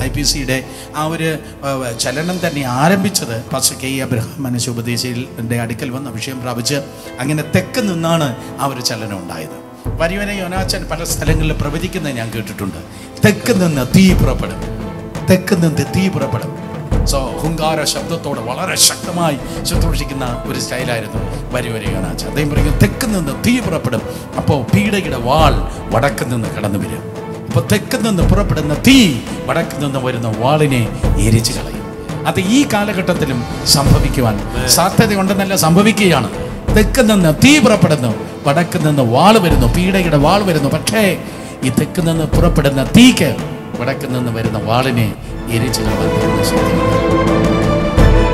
I P സിയുടെ ആ ഒരു ആ, ചലനം തന്നെ ആരംഭിച്ചത് പാസ്റ്റർ കെ ഇ അബ്രഹാം മനസ്സ് ഉപദേശിയുടെ അടുക്കൽ വന്ന് അഭിഷേകം പ്രാപിച്ച് അങ്ങനെ തെക്ക് നിന്നാണ് ആ ഒരു ചലനം ഉണ്ടായത് വരിവനെ യോനാച്ചൻ പല സ്ഥലങ്ങളിൽ പ്രവചിക്കുന്നത് ഞാൻ കേട്ടിട്ടുണ്ട് തെക്ക് നിന്ന് തീ പുറപ്പെടും തെക്ക് നിന്ന് തീ പുറപ്പെടും സോ ഹുങ്കാര ശബ്ദത്തോടെ വളരെ ശക്തമായി ശുശ്രൂഷിക്കുന്ന ഒരു സ്റ്റൈലായിരുന്നു വരിവരെ യോനാച്ച അദ്ദേഹം പറയുന്നത് തെക്ക് നിന്ന് തീ പുറപ്പെടും അപ്പോൾ പീഡയുടെ വാൾ വടക്ക് നിന്ന് കടന്നു വരും അപ്പോൾ തെക്ക് നിന്ന് പുറപ്പെടുന്ന തീ വടക്ക് നിന്ന് വരുന്ന വാളിനെ എരിച്ചു കളയും അത് ഈ കാലഘട്ടത്തിലും സംഭവിക്കുവാൻ സാധ്യതയുണ്ടെന്നല്ല സംഭവിക്കുകയാണ് തെക്ക് നിന്ന് തീ പുറപ്പെടുന്നു വടക്ക് നിന്ന് വാൾ വരുന്നു പീഡയുടെ വാൾ വരുന്നു പക്ഷേ ഈ തെക്ക് നിന്ന് പുറപ്പെടുന്ന തീക്ക് വടക്ക് നിന്ന് വരുന്ന വാളിനെ എരിച്ചു കളയാൻ ദൈവം സാധിക്കും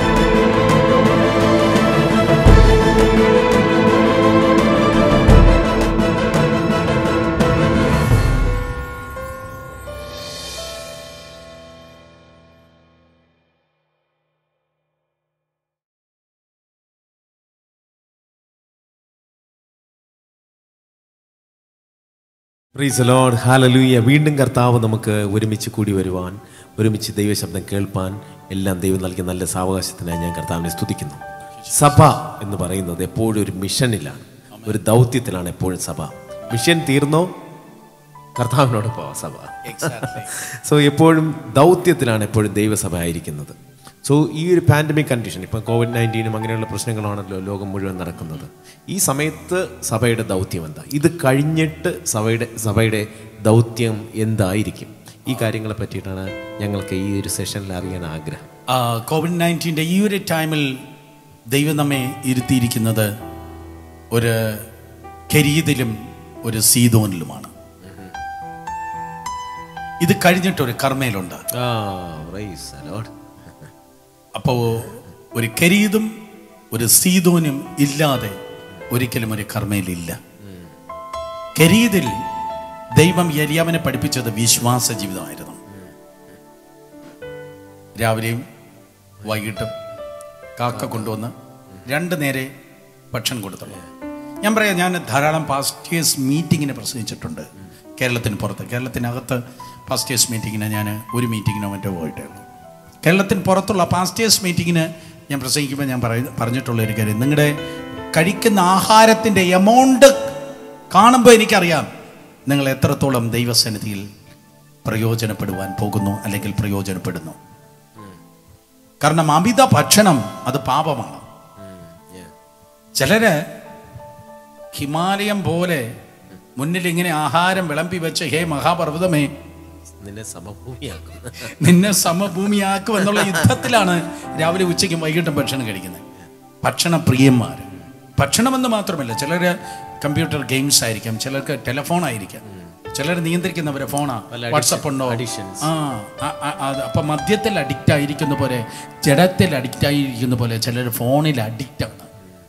പ്രീസ് ലോഡ് ഹാലലൂയ വീണ്ടും കർത്താവ് നമുക്ക് ഒരുമിച്ച് കൂടി വരുവാൻ ഒരുമിച്ച് ദൈവശബ്ദം കേൾപ്പാൻ എല്ലാം ദൈവം നൽകിയ നല്ല സാവകാശത്തിനായി ഞാൻ കർത്താവിനെ സ്തുതിക്കുന്നു സഭ എന്ന് പറയുന്നത് എപ്പോഴും ഒരു മിഷനിലാണ് ഒരു ദൗത്യത്തിലാണ് എപ്പോഴും സഭ മിഷൻ തീർന്നോ കർത്താവിനോട് പോവാം സഭ സോ എപ്പോഴും ദൗത്യത്തിലാണ് എപ്പോഴും ദൈവസഭ ആയിരിക്കുന്നത് സോ ഈ ഒരു പാൻഡമിക് കണ്ടീഷൻ ഇപ്പം കോവിഡ് നയൻറ്റീനും അങ്ങനെയുള്ള പ്രശ്നങ്ങളാണല്ലോ ലോകം മുഴുവൻ നടക്കുന്നത് ഈ സമയത്ത് സഭയുടെ ദൗത്യം എന്താ ഇത് കഴിഞ്ഞിട്ട് സഭയുടെ സഭയുടെ ദൗത്യം എന്തായിരിക്കും ഈ കാര്യങ്ങളെ പറ്റിയിട്ടാണ് ഞങ്ങൾക്ക് ഈ ഒരു സെഷനിൽ അറിയാൻ ആഗ്രഹം ആ, കോവിഡ് നയൻറ്റീൻ്റെ ഈ ഒരു ടൈമിൽ ദൈവം നമ്മെ ഇരുത്തിയിരിക്കുന്നത് ഒരു കരീതിലും ഒരു സീതോനിലുമാണ് ഇത് കഴിഞ്ഞിട്ടൊരു കർമ്മയിലുണ്ട് ആ പ്രൈസ് ലോഡ് അപ്പോൾ ഒരു കരീതും ഒരു സീതോനും ഇല്ലാതെ ഒരിക്കലും ഒരു കർമ്മയിലില്ല കരീതിൽ ദൈവം യരിയാവിനെ പഠിപ്പിച്ചത് വിശ്വാസ ജീവിതമായിരുന്നു രാവിലെയും വൈകിട്ടും കാക്ക കൊണ്ടുവന്ന് രണ്ട് നേരെ ഭക്ഷണം കൊടുത്തുള്ളൂ ഞാൻ പറയാം ഞാൻ ധാരാളം പാസ്റ്റേഴ്സ് മീറ്റിങ്ങിന് പ്രസംഗിച്ചിട്ടുണ്ട് കേരളത്തിന് പുറത്ത് കേരളത്തിനകത്ത് പാസ്റ്റേഴ്സ് മീറ്റിങ്ങിന് ഞാൻ ഒരു മീറ്റിങ്ങിനോ മറ്റോ പോയിട്ടേ ഉള്ളൂ കേരളത്തിന് പുറത്തുള്ള പാസ്റ്റേഴ്സ് മീറ്റിങ്ങിന് ഞാൻ പ്രസംഗിക്കുമ്പോൾ ഞാൻ പറയ പറഞ്ഞിട്ടുള്ള ഒരു കാര്യം നിങ്ങളുടെ കഴിക്കുന്ന ആഹാരത്തിൻ്റെ എമൗണ്ട് കാണുമ്പോൾ എനിക്കറിയാം നിങ്ങൾ എത്രത്തോളം ദൈവസന്നിധിയിൽ പ്രയോജനപ്പെടുവാൻ പോകുന്നു അല്ലെങ്കിൽ പ്രയോജനപ്പെടുന്നു കാരണം അമിത ഭക്ഷണം അത് പാപമാണ് ചിലര് ഹിമാലയം പോലെ മുന്നിൽ ഇങ്ങനെ ആഹാരം വിളമ്പി വെച്ച് ഹേ മഹാപർവ്വതമേ നിന്നെ സമഭൂമിയാക്കും നിന്നെ സമഭൂമിയാക്കും എന്നുള്ള യുദ്ധത്തിലാണ് രാവിലെ ഉച്ചയ്ക്കും വൈകിട്ടും ഭക്ഷണം കഴിക്കുന്നത് ഭക്ഷണപ്രിയന്മാർ ഭക്ഷണമെന്ന് മാത്രമല്ല ചിലർ കമ്പ്യൂട്ടർ ഗെയിംസ് ആയിരിക്കാം ചിലർക്ക് ടെലിഫോൺ ആയിരിക്കാം ചിലർ നിയന്ത്രിക്കുന്നവരെ ഫോണാ പല വാട്സപ്പ് ഉണ്ടോ addictions. ആ ആ- ആ- അത് അപ്പൊ മദ്യത്തിൽ അഡിക്റ്റ് ആയിരിക്കുന്ന പോലെ ജഡത്തിൽ അഡിക്റ്റ് ആയിരിക്കുന്ന പോലെ ചിലർ ഫോണിൽ അഡിക്റ്റ് ആണ്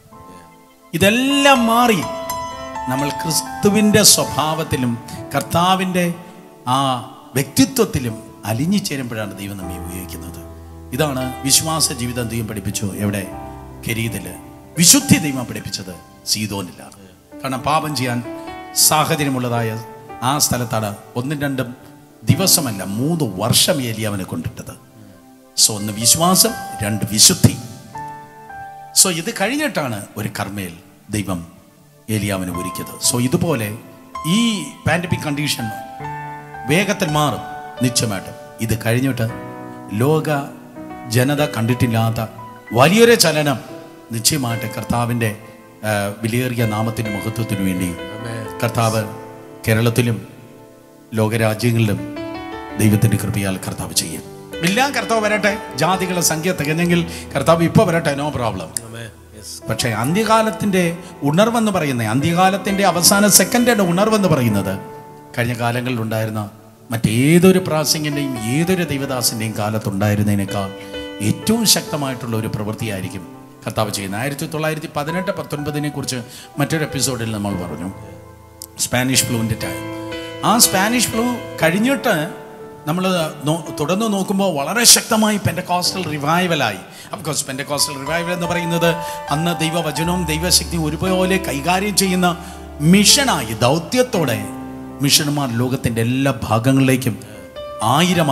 ഇതെല്ലാം മാറി നമ്മൾ ക്രിസ്തുവിൻ്റെ സ്വഭാവത്തിലും കർത്താവിൻ്റെ ആ വ്യക്തിത്വത്തിലും അലിഞ്ഞു ചേരുമ്പോഴാണ് ദൈവം നമ്മെ ഉപയോഗിക്കുന്നത് ഇതാണ് വിശ്വാസ ജീവിതം ദൈവം പഠിപ്പിച്ചു എവിടെ കരീതില് വിശുദ്ധി ദൈവം പഠിപ്പിച്ചത് സീതോനിലാണ് കാരണം പാപം ചെയ്യാൻ സാഹചര്യമുള്ളതായ ആ സ്ഥലത്താണ് ഒന്നും രണ്ടും ദിവസമല്ല മൂന്ന് വർഷം ഏലിയാവനെ കൊണ്ടിട്ടത് സോ ഒന്ന് വിശ്വാസം രണ്ട് വിശുദ്ധി സോ ഇത് കഴിഞ്ഞിട്ടാണ് ഒരു കർമ്മയിൽ ദൈവം ഏലിയാവിനെ ഒരുക്കിയത് സോ ഇതുപോലെ ഈ പാൻഡമിക് കണ്ടീഷൻ വേഗത്തിൽ മാറും നിശ്ചയമായിട്ടും ഇത് കഴിഞ്ഞിട്ട് ലോക ജനത കണ്ടിട്ടില്ലാത്ത വലിയൊരു ചലനം നിശ്ചയമായിട്ട് കർത്താവിൻ്റെ ആ, വിലയേറിയ നാമത്തിൻ്റെ മഹത്വത്തിനു വേണ്ടി കർത്താവ് കേരളത്തിലും ലോകരാജ്യങ്ങളിലും ദൈവത്തിൻ്റെ കൃപയാൽ കർത്താവ് ചെയ്യും എല്ലാം കർത്താവ് വരട്ടെ ജാതികളുടെ സംഖ്യ തികഞ്ഞെങ്കിൽ കർത്താവ് ഇപ്പോൾ വരട്ടെ നോ പ്രോബ്ലം പക്ഷേ അന്ത്യകാലത്തിൻ്റെ ഉണർവെന്ന് പറയുന്നത് അന്ത്യകാലത്തിൻ്റെ അവസാന സെക്കൻഡയുടെ ഉണർവെന്ന് പറയുന്നത് കഴിഞ്ഞ കാലങ്ങളിലുണ്ടായിരുന്ന മറ്റേതൊരു പ്രാസിംഗിൻ്റെയും ഏതൊരു ദൈവദാസിൻ്റെയും കാലത്തുണ്ടായിരുന്നതിനേക്കാൾ ഏറ്റവും ശക്തമായിട്ടുള്ള ഒരു പ്രവൃത്തിയായിരിക്കും കർത്താവ് ചെയ്യുന്നത് ആയിരത്തി തൊള്ളായിരത്തി പതിനെട്ട് പത്തൊൻപതിനെ കുറിച്ച് മറ്റൊരു എപ്പിസോഡിൽ നമ്മൾ പറഞ്ഞു സ്പാനിഷ് ഫ്ലൂവിൻ്റെ ടൈം ആ സ്പാനിഷ് ഫ്ലൂ കഴിഞ്ഞിട്ട് നമ്മൾ തുടർന്ന് നോക്കുമ്പോൾ വളരെ ശക്തമായി പെൻറ്റക്കോസ്റ്റൽ റിവൈവലായി അഫ്കോഴ്സ് പെൻറ്റക്കോസ്റ്റൽ റിവൈവൽ എന്ന് പറയുന്നത് അന്ന് ദൈവവചനവും ദൈവശക്തിയും ഒരുപോലെ കൈകാര്യം ചെയ്യുന്ന മിഷനായി ദൗത്യത്തോടെ മിഷന്മാർ ലോകത്തിൻ്റെ എല്ലാ ഭാഗങ്ങളിലേക്കും ആയിരമായി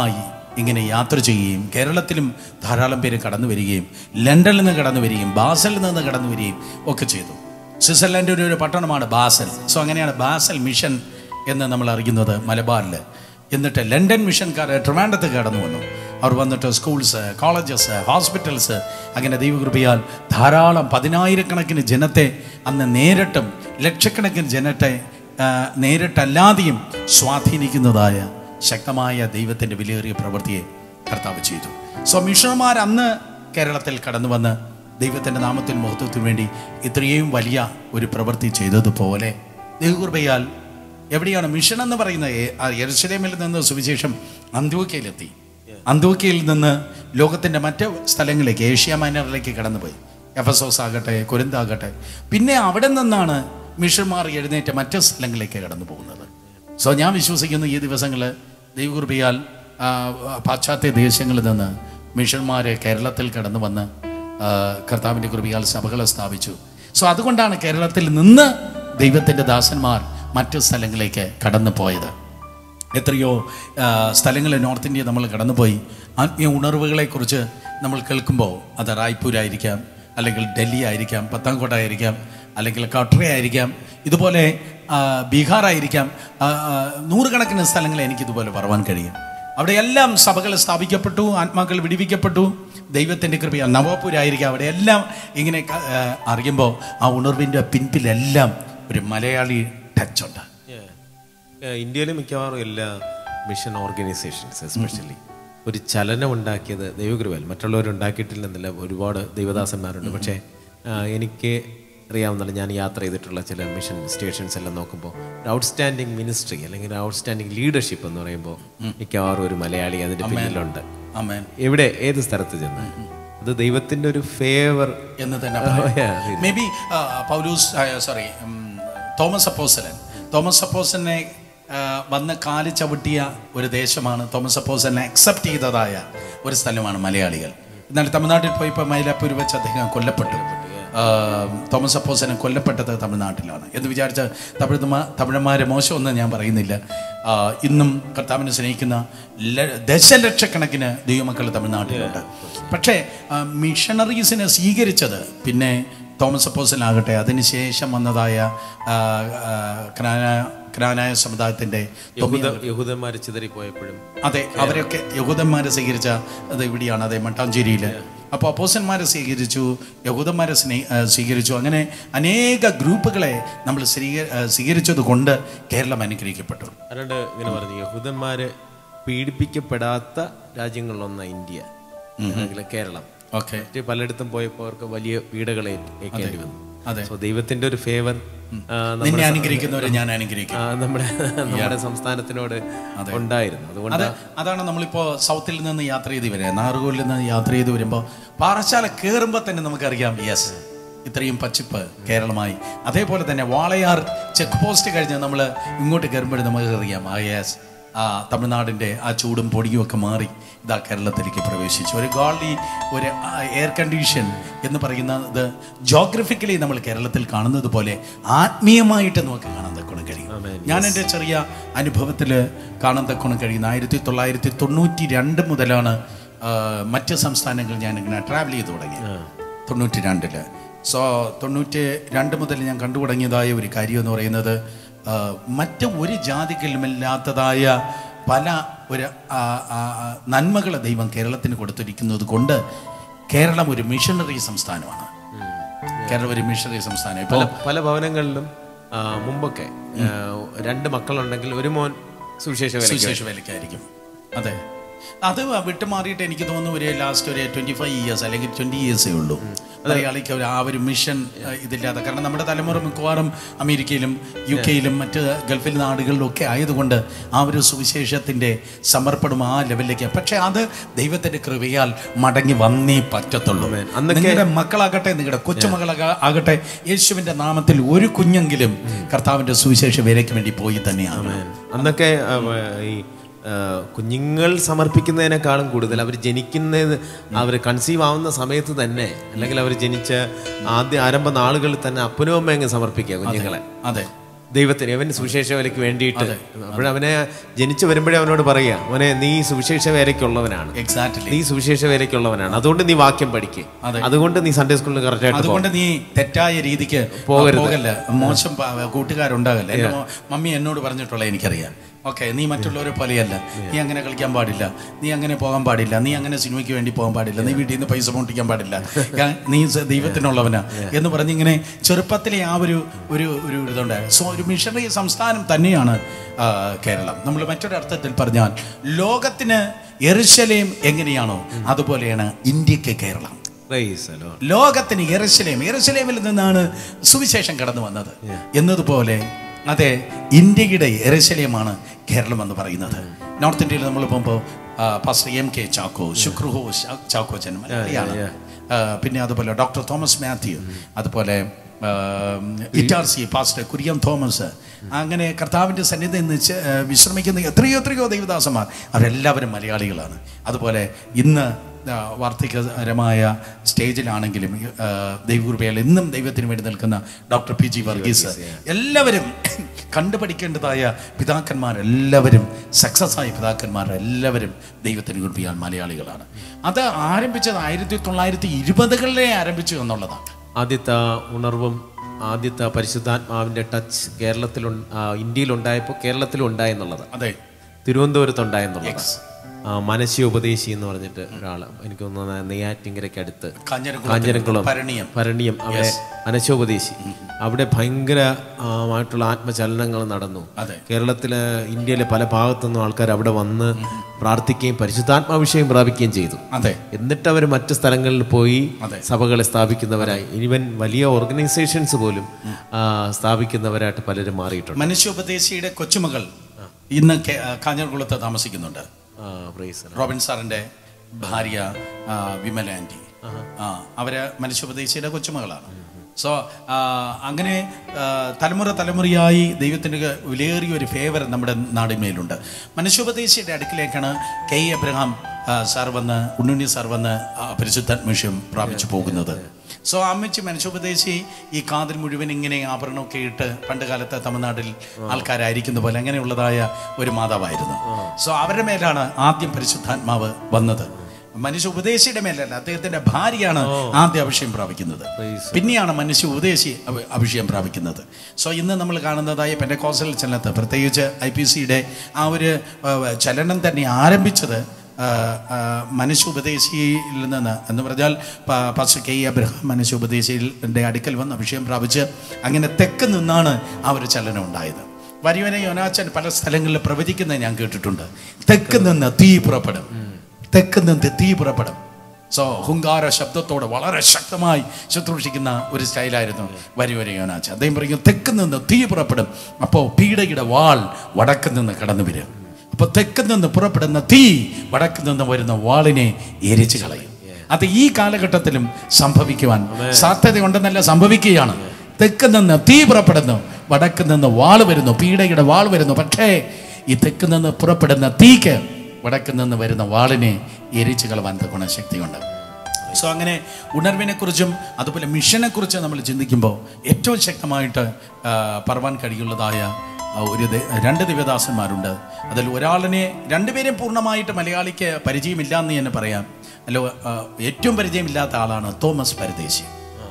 ഇങ്ങനെ യാത്ര ചെയ്യുകയും കേരളത്തിലും ധാരാളം പേര് കടന്നു വരികയും ലണ്ടനിൽ നിന്ന് കടന്നു വരികയും ബാസലിൽ നിന്ന് കടന്നു വരികയും ഒക്കെ ചെയ്തു സ്വിറ്റ്സർലൻഡിൻ്റെ ഒരു പട്ടണമാണ് ബാസൽ സോ അങ്ങനെയാണ് ബാസൽ മിഷൻ എന്ന് നമ്മൾ അറിയുന്നത് മലബാറിൽ എന്നിട്ട് ലണ്ടൻ മിഷൻകാർ ട്രിവാൻഡത്ത് കടന്നു വന്നു അവർ വന്നിട്ട് സ്കൂൾസ് കോളേജസ് ഹോസ്പിറ്റൽസ് അങ്ങനെ ദൈവകൃപയാൽ ധാരാളം പതിനായിരക്കണക്കിന് ജനത്തെ അന്ന് നേരിട്ടും ലക്ഷക്കണക്കിന് ജനത്തെ ആ, നേരിട്ടല്ലാതെയും സ്വാധീനിക്കുന്നതായ ശക്തമായ ദൈവത്തിൻ്റെ വിലയേറിയ പ്രവൃത്തിയെ കർത്താവ് ചെയ്തു സോ മിഷണർമാർ അന്ന് കേരളത്തിൽ കടന്നു വന്ന് ദൈവത്തിൻ്റെ നാമത്തിൽ മഹത്വത്തിന് വേണ്ടി ഇത്രയും വലിയ ഒരു പ്രവൃത്തി ചെയ്തതുപോലെ ദൈവകൃപയാൽ എവിടെയാണ് മിഷൻ എന്ന് പറയുന്നത് എ- ആ യെരുശലേമിൽ നിന്ന് സുവിശേഷം അന്ത്യോക്കയിലെത്തി അന്ത്യോക്കയിൽ നിന്ന് ലോകത്തിൻ്റെ മറ്റ് സ്ഥലങ്ങളിലേക്ക് ഏഷ്യ മൈനറിലേക്ക് കടന്നുപോയി എഫസോസ് ആകട്ടെ കുരുന്താകട്ടെ പിന്നെ അവിടെ നിന്നാണ് മിഷന്മാർ എഴുന്നേറ്റ് മറ്റ് സ്ഥലങ്ങളിലേക്ക് കടന്നു പോകുന്നത് സോ ഞാൻ വിശ്വസിക്കുന്നു ഈ ദിവസങ്ങൾ ദൈവകൃപയാൽ ആ, പാശ്ചാത്യ ദേശങ്ങളിൽ നിന്ന് മിഷന്മാർ കേരളത്തിൽ കടന്നു വന്ന് ആ, കർത്താവിൻ്റെ കൃപയാൽ സഭകളെ സ്ഥാപിച്ചു സോ അതുകൊണ്ടാണ് കേരളത്തിൽ നിന്ന് ദൈവത്തിൻ്റെ ദാസന്മാർ മറ്റ് സ്ഥലങ്ങളിലേക്ക് കടന്നു പോയത് എത്രയോ ആ, സ്ഥലങ്ങളിൽ നോർത്ത് ഇന്ത്യ നമ്മൾ കടന്നുപോയി ആത്മീയ ഉണർവുകളെക്കുറിച്ച് നമ്മൾ കേൾക്കുമ്പോൾ അത് റായ്പൂരായിരിക്കാം അല്ലെങ്കിൽ ഡൽഹി ആയിരിക്കാം പത്താംകോട്ട ആയിരിക്കാം അല്ലെങ്കിൽ കട്ര ആയിരിക്കാം ഇതുപോലെ ആ, ബീഹാർ ആയിരിക്കാം ആ, ആ, നൂറുകണക്കിന് സ്ഥലങ്ങൾ എനിക്ക് ഇതുപോലെ പറവാൻ കഴിയും അവിടെയെല്ലാം സഭകൾ സ്ഥാപിക്കപ്പെട്ടു ആത്മാക്കൾ വിടിവിക്കപ്പെട്ടു ദൈവത്തിൻ്റെ കൃപയാൽ നവപുരായിരിക്കാം അവിടെയെല്ലാം ഇങ്ങനെ ക- ആ, അറിയുമ്പോൾ ആ ഉണർവിൻ്റെ പിൻപിലെല്ലാം ഒരു മലയാളി ടച്ച് ഉണ്ട് ഏഹ് ഇന്ത്യയിലെ മിക്കവാറും എല്ലാ മിഷൻ ഓർഗനൈസേഷൻസ് എസ്പെഷ്യലി ഒരു ചലനം ഉണ്ടാക്കിയത് ദൈവകൃപയിൽ മറ്റുള്ളവർ ഉണ്ടാക്കിയിട്ടില്ലെന്നില്ല ഒരുപാട് ദൈവദാസന്മാരുണ്ട് പക്ഷേ ആ, എനിക്ക് അറിയാവുന്നതാണ് ഞാൻ യാത്ര ചെയ്തിട്ടുള്ള ചില മിഷൻ സ്റ്റേഷൻസ് എല്ലാം നോക്കുമ്പോൾ ഒരു ഔട്ട്സ്റ്റാൻഡിങ് മിനിസ്ട്രി അല്ലെങ്കിൽ ഔട്ട്സ്റ്റാൻഡിങ് ലീഡർഷിപ്പ് എന്ന് പറയുമ്പോൾ മിക്കവാറും ഒരു മലയാളി അതിൻ്റെ പിന്നിലുണ്ട് അമേൻ എവിടെ ഏത് സ്ഥലത്ത് ചെന്ന് അത് ദൈവത്തിൻ്റെ ഒരു ഫേവർ എന്ന് തന്നെ may be Paulose sorry Thomas അപ്പോസലൻ തോമസ് അപ്പോസനെ വന്ന് കാല് ചവിട്ടിയ ഒരു ദേശമാണ് തോമസ് അപ്പോസനെ അക്സെപ്റ്റ് ചെയ്തതായ ഒരു സ്ഥലമാണ് മലയാളികൾ എന്നാൽ തമിഴ്നാട്ടിൽ പോയപ്പോൾ മൈലാപ്പൂർ വെച്ച് അദ്ദേഹം കൊല്ലപ്പെട്ടു ആ, തോമസ് അപ്പോസനെ കൊല്ലപ്പെട്ടത് തമിഴ്നാട്ടിലാണ് എന്ന് വിചാരിച്ച തമിഴ് തമിഴന്മാരെ മോശമൊന്നും ഞാൻ പറയുന്നില്ല ആ, ഇന്നും കർത്താവിനെ സ്നേഹിക്കുന്ന ല- ദശലക്ഷക്കണക്കിന് ദൈവമക്കൾ തമിഴ്നാട്ടിലുണ്ട് പക്ഷേ ആ, മിഷണറീസിനെ സ്വീകരിച്ചത് പിന്നെ തോമസ് അപ്പോസലാകട്ടെ അതിനുശേഷം വന്നതായ ആ, ആ, ക്നാന- ക്നാനായ സമുദായത്തിൻ്റെ യഹൂദ യഹൂദന്മാർ ചിതറിപ്പോയപ്പോഴും അതെ അവരൊക്കെ യഹൂദന്മാരെ സ്വീകരിച്ച അത് ഇവിടെയാണ് അതെ മട്ടാഞ്ചേരിയിൽ അപ്പോൾ അപ്പോസന്മാരെ സ്വീകരിച്ചു യഹൂദന്മാരെ സ്നേ ആ, സ്വീകരിച്ചു അങ്ങനെ അനേക ഗ്രൂപ്പുകളെ നമ്മൾ സ്വീക ആ, സ്വീകരിച്ചത് കൊണ്ട് കേരളം അനുഗ്രഹിക്കപ്പെട്ടു അതുകൊണ്ട് ഇങ്ങനെ പറഞ്ഞു യഹൂദന്മാര് പീഡിപ്പിക്കപ്പെടാത്ത രാജ്യങ്ങളിലൊന്ന ഇന്ത്യ അല്ലെങ്കിൽ കേരളം ഓക്കെ മറ്റ് പലയിടത്തും പോയപ്പോൾ അവർക്ക് വലിയ പീഡകൾ ഏറ്റ് ഏൽക്കേണ്ടി വന്നു അതെ സോ ദൈവത്തിന്റെ ഒരു ഫേവർ നിന്നെ അനുഗ്രഹിക്കുന്നവരെ ഞാൻ അനുഗ്രഹിക്കും നമ്മുടെ നമ്മുടെ സംസ്ഥാനത്തിനോട് ഉണ്ടായിരുന്നു അതുകൊണ്ട് അത് അതാണ് നമ്മളിപ്പോൾ സൗത്തിൽ നിന്ന് യാത്ര ചെയ്ത് വരിക നാറുകോലിൽ നിന്ന് യാത്ര ചെയ്ത് വരുമ്പോൾ പാറശാല കയറുമ്പോൾ തന്നെ നമുക്കറിയാം യെസ് ഇത്രയും പച്ചിപ്പ് കേരളമായി അതേപോലെ തന്നെ വാളയാർ ചെക്ക് പോസ്റ്റ് കഴിഞ്ഞ് നമ്മൾ ഇങ്ങോട്ട് കയറുമ്പോഴും നമുക്ക് അറിയാം ആ യെസ് ആ തമിഴ്നാടിൻ്റെ ആ ചൂടും പൊടിയും ഒക്കെ മാറി ഇതാ കേരളത്തിലേക്ക് പ്രവേശിച്ചു ഒരു ഗോളി ഒരു എയർ കണ്ടീഷൻ എന്ന് പറയുന്നത് ജോഗ്രഫിക്കലി നമ്മൾ കേരളത്തിൽ കാണുന്നത് പോലെ ആത്മീയമായിട്ട് നമുക്ക് കാണാൻ തക്കണം കഴിയും ഞാൻ എൻ്റെ ചെറിയ അനുഭവത്തിൽ കാണാൻ തക്കണം കഴിയുന്ന ആയിരത്തി തൊള്ളായിരത്തി തൊണ്ണൂറ്റി രണ്ട് മുതലാണ് ആ, മറ്റ് സംസ്ഥാനങ്ങൾ ഞാൻ ഇങ്ങനെ ട്രാവൽ ചെയ്ത് തുടങ്ങി തൊണ്ണൂറ്റി രണ്ടില് സോ തൊണ്ണൂറ്റി രണ്ട് മുതൽ ഞാൻ കണ്ടു തുടങ്ങിയതായ ഒരു കാര്യം എന്ന് പറയുന്നത് ആ, മറ്റ് ഒരു ജാതികളിലുമില്ലാത്തതായ പല ഒരു ആ, ആ, ആ, നന്മകളെ ദൈവം കേരളത്തിന് കൊടുത്തിരിക്കുന്നത് കൊണ്ട് കേരളം ഒരു മിഷണറി സംസ്ഥാനമാണ് കേരളം ഒരു മിഷണറി സംസ്ഥാനം ഇപ്പോൾ പല പല ഭവനങ്ങളിലും ആ, മുമ്പൊക്കെ ആ, രണ്ട് മക്കളുണ്ടെങ്കിൽ ഒരു മോൻ സുവിശേഷ വേലയ്ക്ക് സുവിശേഷ വേലയ്ക്കായിരിക്കും അതെ അത് വിട്ടുമാറിയിട്ട് എനിക്ക് തോന്നുന്നു ഒരു ലാസ്റ്റ് ഒരു ട്വന്റി ഫൈവ് ഇയേഴ്സ് അല്ലെങ്കിൽ ട്വന്റി ഇയേഴ്സേ ഉള്ളൂ മലയാളിക്ക് ഒരു ആ ഒരു മിഷൻ അഹ്, ഇതില്ലാതെ കാരണം നമ്മുടെ തലമുറ മിക്കവാറും അമേരിക്കയിലും യു കെയിലും മറ്റ് ഗൾഫിൽ നാടുകളിലും ഒക്കെ ആയതുകൊണ്ട് ആ ഒരു സുവിശേഷത്തിൻ്റെ സമർപ്പണം ആ ലെവലിലേക്ക് പക്ഷേ അത് ദൈവത്തിൻ്റെ കൃപയാൽ മടങ്ങി വന്നേ പറ്റത്തുള്ളൂ അന്നൊക്കെ- നിങ്ങളുടെ മക്കളാകട്ടെ നിങ്ങളുടെ കൊച്ചുമകളാക ആകട്ടെ യേശുവിൻ്റെ നാമത്തിൽ ഒരു കുഞ്ഞെങ്കിലും കർത്താവിൻ്റെ സുവിശേഷ വേലയ്ക്ക് വേണ്ടി പോയി തന്നെയാണ് അന്നൊക്കെ ആ, ഈ ആ, കുഞ്ഞുങ്ങൾ സമർപ്പിക്കുന്നതിനേക്കാളും കൂടുതൽ അവർ ജനിക്കുന്നത് അവർ കൺസീവ് ആവുന്ന സമയത്ത് തന്നെ അല്ലെങ്കിൽ അവർ ജനിച്ച ആദ്യ ആരംഭ നാളുകളിൽ തന്നെ അപ്പനും അമ്മയും അങ്ങ് സമർപ്പിക്കുക കുഞ്ഞുങ്ങളെ അതെ ദൈവത്തിന് അവൻ സുവിശേഷ വേലയ്ക്ക് വേണ്ടിയിട്ട് അപ്പോഴവനെ ജനിച്ചു വരുമ്പോഴേ അവനോട് പറയുക അവനെ നീ സുവിശേഷ വേലയ്ക്കുള്ളവനാണ് എക്സാക്ട്ലി നീ സുവിശേഷ വേലയ്ക്കുള്ളവനാണ് അതുകൊണ്ട് നീ വാക്യം പഠിക്കുക അതെ. അതുകൊണ്ട് നീ സൺഡേ സ്കൂളിൽ കറക്റ്റായിട്ട് അതുകൊണ്ട് നീ തെറ്റായ രീതിക്ക് പോകരുത്. പോകല്ല മോശം പ- കൂട്ടുകാരുണ്ടാകല്ല എൻ്റെ മോ- മമ്മി എന്നോട് പറഞ്ഞിട്ടുള്ള എനിക്കറിയാം ഓക്കെ നീ മറ്റുള്ളവരെ പോലെയല്ല നീ അങ്ങനെ കളിക്കാൻ പാടില്ല നീ അങ്ങനെ പോകാൻ പാടില്ല നീ അങ്ങനെ സിനിമയ്ക്ക് വേണ്ടി പോകാൻ പാടില്ല നീ വീട്ടിൽ നിന്ന് പൈസ പൊട്ടിക്കാൻ പാടില്ല ഞാൻ- നീ സ- ദൈവത്തിനുള്ളവനാ എന്ന് പറഞ്ഞ് ഇങ്ങനെ ചെറുപ്പത്തിലെ ആ ഒരു ഒരു ഒരു ഇതുണ്ട് സോ ഒരു മിഷണറി സംസ്ഥാനം തന്നെയാണ് ആ, കേരളം നമ്മൾ മറ്റൊരു അർത്ഥത്തിൽ പറഞ്ഞാൽ ലോകത്തിന് എറുശലേം എങ്ങനെയാണോ അതുപോലെയാണ് ഇന്ത്യക്ക് കേരളം Praise the Lord. ലോകത്തിന് എറുശലേം എറുശലേമിൽ നിന്നാണ് സുവിശേഷം കടന്നു വന്നത് എന്നതുപോലെ അതെ ഇന്ത്യയുടെ എറുശലേമാണ് കേരളം എന്ന് പറയുന്നത് നോർത്ത് ഇന്ത്യയിൽ നമ്മൾ പോകുമ്പോൾ പാസ്റ്റർ എം കെ ചാക്കോ ശുക്രുഹോ ചാ- ചാക്കോച്ചൻ മലയാളിയാണ് ആ, പിന്നെ അതുപോലെ ഡോക്ടർ തോമസ് മാത്യു അതുപോലെ ഇറ്റാർ സി പാസ്റ്റർ കുര്യൻ തോമസ് അങ്ങനെ കർത്താവിൻ്റെ സന്നിധിയിൽ നിന്ന് ചെ- ആ, വിശ്രമിക്കുന്ന എത്രയോ എത്രയോ ദൈവദാസന്മാർ അവരെല്ലാവരും മലയാളികളാണ് അതുപോലെ ഇന്ന് ആ, വാർദ്ധക്യകരമായ സ്റ്റേജിലാണെങ്കിലും ആ, ദൈവകൃപയിൽ ഇന്നും ദൈവത്തിന് വേണ്ടി നിൽക്കുന്ന ഡോക്ടർ പി ജി വർഗീസ് എല്ലാവരും കണ്ടുപഠിക്കേണ്ടതായ പിതാക്കന്മാർ എല്ലാവരും സക്സസ് ആയ പിതാക്കന്മാർ എല്ലാവരും ദൈവത്തിന് കൃപയാൽ മലയാളികളാണ് അത് ആരംഭിച്ചത് ആയിരത്തി തൊള്ളായിരത്തി ഇരുപതുകളിലെ ആരംഭിച്ചു എന്നുള്ളതാണ് ആദ്യത്തെ ഉണർവും ആദ്യത്തെ പരിശുദ്ധാത്മാവിന്റെ ടച്ച് കേരളത്തിൽ ഇന്ത്യയിൽ ഉണ്ടായപ്പോൾ കേരളത്തിലും ഉണ്ടായെന്നുള്ളത് അതെ തിരുവനന്തപുരത്ത് ഉണ്ടായെന്നുള്ളത് മനസ്യ ഉപദേശി എന്ന് പറഞ്ഞിട്ട് ഒരാൾ എനിക്ക് തോന്നുന്നു നെയ്യാറ്റിങ്കരയ്ക്ക് അടുത്ത് കാഞ്ഞിരംകുളം കാഞ്ഞിരംകുളം ഭരണിയം ഭരണിയം അവിടെ അനശോപദേശി അവിടെ ഭയങ്കര ആ, മായിട്ടുള്ള ആത്മചലനങ്ങൾ നടന്നു അതെ. കേരളത്തിലെ ഇന്ത്യയിലെ പല ഭാഗത്തുനിന്നും ആൾക്കാർ അവിടെ വന്ന് പ്രാർത്ഥിക്കുകയും പരിശുദ്ധാത്മാവിഷയം പ്രാപിക്കുകയും ചെയ്തു അതെ എന്നിട്ട് അവർ മറ്റ് സ്ഥലങ്ങളിൽ പോയി അതെ. സഭകളെ സ്ഥാപിക്കുന്നവരായി ഈവൻ വലിയ ഓർഗനൈസേഷൻസ് പോലും ആ, സ്ഥാപിക്കുന്നവരായിട്ട് പലരും മാറിയിട്ടുണ്ട് മനുഷ്യോപദേശിയുടെ കൊച്ചുമകൾ ഇന്ന് കേ- കാഞ്ഞിരംകുളത്ത് താമസിക്കുന്നുണ്ട് ആ, praise the Lord. റോബിൻ സാറിന്റെ ഭാര്യ ആ, വിമല ആൻറ്റി ആ അവര് മനുഷ്യോപദേശിയുടെ കൊച്ചുമകളാണ് സോ അങ്ങനെ ആ, തലമുറ തലമുറയായി ദൈവത്തിൻ്റെ വിലയേറിയ ഒരു ഫേവർ നമ്മുടെ നാടിന്മേലുണ്ട് മനുഷ്യോപദേശിയുടെ അടുക്കിലേക്കാണ് കെ ഇ എബ്രഹാം ആ, സാർ വന്ന് ഉണ്ണുണ്ണി സാർ വന്ന് ആ, പരിശുദ്ധാത്മേഷ്യം പ്രാപിച്ചു പോകുന്നത് സോ അമ്മച്ചി മനുഷ്യോപദേശി ഈ കാതിൽ മുഴുവൻ ഇങ്ങനെ ആഭരണമൊക്കെ ഇട്ട് പണ്ട് കാലത്ത് തമിഴ്നാട്ടിൽ ആൾക്കാരായിരിക്കുന്ന പോലെ അങ്ങനെയുള്ളതായ ഒരു മാതാവായിരുന്നു സോ അവരുടെ മേലാണ് ആദ്യം പരിശുദ്ധാത്മാവ് വന്നത് മനുഷ്യ ഉപദേശിയുടെ മേലല്ല അദ്ദേഹത്തിന്റെ ഭാര്യയാണ് ആദ്യ അഭിഷേകം പ്രാപിക്കുന്നത് പിന്നെയാണ് മനുഷ്യ ഉപദേശി അഭി- അഭിഷേകം പ്രാപിക്കുന്നത് സോ ഇന്ന് നമ്മൾ കാണുന്നതായ പെൻഡക്കോസൽ ചലനത്ത് പ്രത്യേകിച്ച് ഐ പി സിയുടെ ആ ഒരു ആ, ചലനം തന്നെ ആരംഭിച്ചത് ആ, ആ, മനുഷ്യ ഉപദേശിയിൽ നിന്ന് എന്ന് പറഞ്ഞാൽ പ- പാസ്റ്റർ കെ ഇ അബ്രഹാം മനുഷ്യ ഉപദേശിയുടെ അടുക്കൽ വന്ന് അഭിഷേകം പ്രാപിച്ച് അങ്ങനെ തെക്ക് നിന്നാണ് ആ ഒരു ചലനം ഉണ്ടായത് വരിവനെ യോനാച്ചൻ പല സ്ഥലങ്ങളിൽ പ്രവചിക്കുന്നത് ഞാൻ കേട്ടിട്ടുണ്ട് തെക്ക് നിന്ന് തീ പുറപ്പെടും തെക്ക് നിന്ന് തീ പുറപ്പെടും സോ ഹുങ്കാര ശബ്ദത്തോടെ വളരെ ശക്തമായി ശുശ്രൂഷിക്കുന്ന ഒരു സ്റ്റൈലായിരുന്നു വരിവരെ യോനാച്ച അദ്ദേഹം പറയും തെക്ക് നിന്ന് തീ പുറപ്പെടും അപ്പോൾ പീഡയുടെ വാൾ വടക്ക് നിന്ന് കടന്നു വരും അപ്പോൾ തെക്ക് നിന്ന് പുറപ്പെടുന്ന തീ വടക്ക് നിന്ന് വരുന്ന വാളിനെ എരിച്ചു കളയും അത് ഈ കാലഘട്ടത്തിലും സംഭവിക്കുവാൻ സാധ്യതയുണ്ടെന്നല്ല സംഭവിക്കുകയാണ് തെക്ക് നിന്ന് തീ പുറപ്പെടുന്നു വടക്ക് നിന്ന് വാൾ വരുന്നു പീഡയുടെ വാൾ വരുന്നു പക്ഷേ ഈ തെക്ക് നിന്ന് പുറപ്പെടുന്ന തീക്ക് വടക്ക് നിന്ന് വരുന്ന വാളിനെ എരിച്ചു കളവാൻ ഗുണശക്തിയുണ്ട് സോ അങ്ങനെ ഉണർവിനെ കുറിച്ചും അതുപോലെ മിഷനെ കുറിച്ച് നമ്മൾ ചിന്തിക്കുമ്പോൾ ഏറ്റവും ശക്തമായിട്ട് ആ, പറവാൻ കഴിയുള്ളതായ ആ, ഒരു ദ- രണ്ട് ദിവദാസന്മാരുണ്ട് അതിൽ ഒരാളിനെ രണ്ടുപേരെയും പൂർണ്ണമായിട്ട് മലയാളിക്ക് പരിചയമില്ല എന്ന് തന്നെ പറയാം അല്ല ആ, ഏറ്റവും പരിചയമില്ലാത്ത ആളാണ് തോമസ് പരദേശി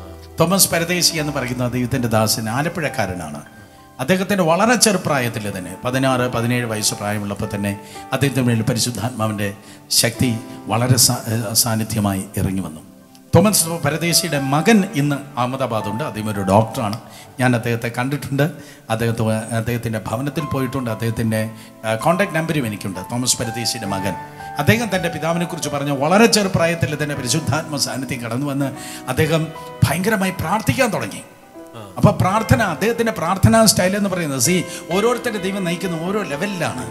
തോമസ് പരദേശി എന്ന് പറയുന്ന ദൈവത്തിൻ്റെ ദാസൻ ആലപ്പുഴക്കാരനാണ് അദ്ദേഹത്തിൻ്റെ വളരെ ചെറുപ്രായത്തിൽ തന്നെ പതിനാറ് പതിനേഴ് വയസ്സ് പ്രായമുള്ളപ്പോൾ തന്നെ അദ്ദേഹത്തിൻ്റെ മേൽ പരിശുദ്ധാത്മാവിൻ്റെ ശക്തി വളരെ സാ- ഏഹ് സാന്നിധ്യമായി ഇറങ്ങി വന്നു തോമസ് പരദേശിയുടെ മകൻ ഇന്ന് അഹമ്മദാബാദുണ്ട് അദ്ദേഹം ഒരു ഡോക്ടറാണ് ഞാൻ അദ്ദേഹത്തെ കണ്ടിട്ടുണ്ട് അദ്ദേഹത്തെ അദ്ദേഹത്തിൻ്റെ ഭവനത്തിൽ പോയിട്ടുണ്ട് അദ്ദേഹത്തിൻ്റെ കോൺടാക്ട് നമ്പരും എനിക്കുണ്ട് തോമസ് പരദേശിയുടെ മകൻ അദ്ദേഹം തൻ്റെ പിതാവിനെ കുറിച്ച് പറഞ്ഞ വളരെ ചെറുപ്രായത്തിൽ തന്നെ പരിശുദ്ധാത്മ സാന്നിധ്യം കടന്നു വന്ന് അദ്ദേഹം ഭയങ്കരമായി പ്രാർത്ഥിക്കാൻ തുടങ്ങി അപ്പൊ പ്രാർത്ഥന അദ്ദേഹത്തിന്റെ പ്രാർത്ഥനാ സ്റ്റൈൽ എന്ന് പറയുന്നത് സി ഓരോരുത്തരുടെ ദൈവം നയിക്കുന്ന ഓരോ ലെവലിലാണ്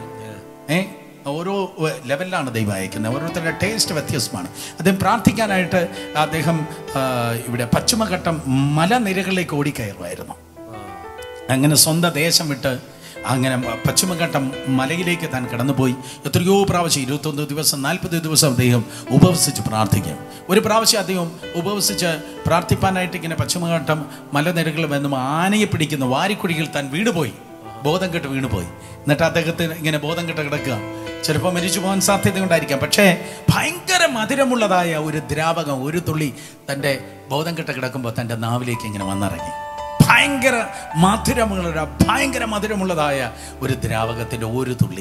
ഏ ഓരോ ഏ, ലെവലിലാണ് ദൈവം അയക്കുന്നത് ഓരോരുത്തരുടെ ടേസ്റ്റ് വ്യത്യസ്തമാണ് അദ്ദേഹം പ്രാർത്ഥിക്കാനായിട്ട് അദ്ദേഹം ആ, ഇവിടെ പശ്ചിമഘട്ടം മലനിരകളിലേക്ക് ഓടിക്കയറുമായിരുന്നു അങ്ങനെ സ്വന്തം ദേശം വിട്ട് അങ്ങനെ പശ്ചിമഘട്ടം മലയിലേക്ക് താൻ കടന്നുപോയി എത്രയോ പ്രാവശ്യം ഇരുപത്തൊന്ന് ദിവസം നാൽപ്പത് ദിവസം അദ്ദേഹം ഉപവസിച്ച് പ്രാർത്ഥിക്കും ഒരു പ്രാവശ്യം അദ്ദേഹം ഉപവസിച്ച് പ്രാർത്ഥിപ്പാനായിട്ട് ഇങ്ങനെ പശ്ചിമഘട്ടം മലനിരകളിൽ നിന്നും ആനയെ പിടിക്കുന്ന വാരിക്കുഴിയിൽ താൻ വീണുപോയി ബോധം കെട്ട് വീണുപോയി എന്നിട്ട് അദ്ദേഹത്തിന് ഇങ്ങനെ ബോധം കെട്ട് കിടക്കുക ചിലപ്പോൾ മരിച്ചു പോകാൻ സാധ്യതയുണ്ടായിരിക്കാം പക്ഷേ ഭയങ്കര മധുരമുള്ളതായ ഒരു ദ്രാവകം ഒരു തുള്ളി തൻ്റെ ബോധം കെട്ട് കിടക്കുമ്പോൾ തൻ്റെ നാവിലേക്ക് ഇങ്ങനെ വന്നിറങ്ങി ഭയങ്കര മധുരമുള്ള ഭയങ്കര മധുരമുള്ളതായ ഒരു ദ്രാവകത്തിൻ്റെ ഒരു തുള്ളി